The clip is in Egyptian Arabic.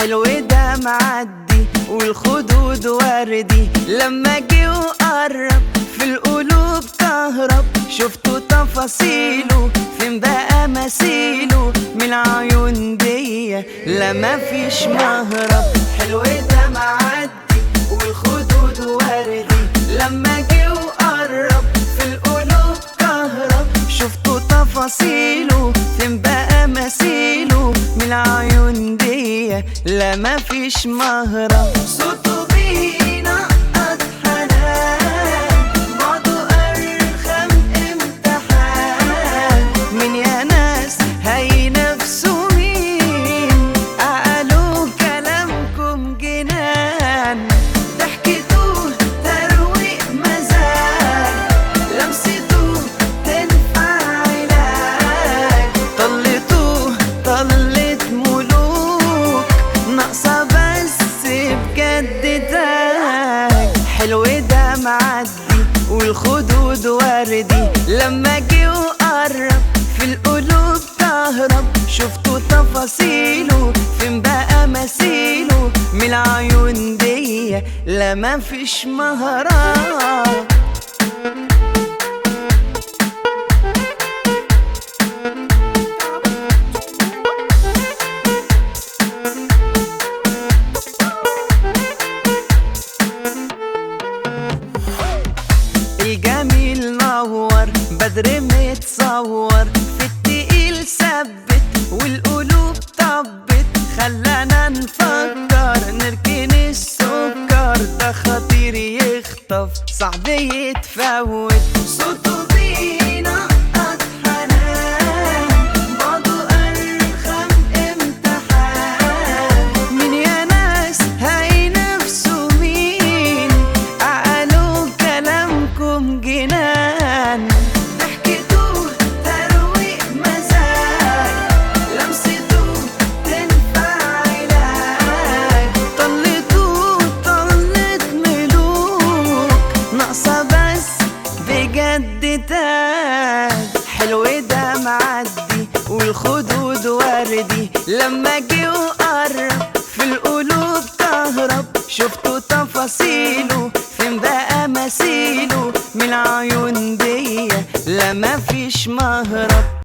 حلو ده معدي والخدود وردي لما جه وقرب في القلوب كهرب شفتوا تفاصيله فين بقى مثيله من العيون دي لا مفيش مهرب حلو ده معدي والخدود وردي لما جه وقرب في القلوب كهرب شفتوا تفاصيله فين بقى مثيله من العيون دي لا مفيش مهرب صوته بينقط حنان بعده أرخم امتحان من يا ناس هينافسوا مين قالوا كلامكم جنان ضحكتوه ترويق مزاج لمسته تنفع علاج طلتوه طلت ملوك ناقصة بس بجد تاج حلو ده معدي والخدود وردي لما جه وقرب في القلوب تهرب شفتوا تفاصيله فين بقى مثيله من العيون دي لا مفيش مهرب الجميل نور بدر متصور في التقيل ثبت والقلوب طبت خلانا نفكر نركن السكر ده خطير يخطف صعب يتفوت صوته بينقط حنان بعده أرخم امتحان من يا ناس هينافسوا مين قالوا كلامكم جنان ضحكتوه ترويق مزاج لمسته تنفع علاج طلتوه طلت ملوك ناقصة بس بجد تاج حلو ده معدي والخدود وردي لما جه وقرب في القلوب كهرب شفتوا تفاصيله فين بقى مثيله من العيون دي لا مفيش مهرب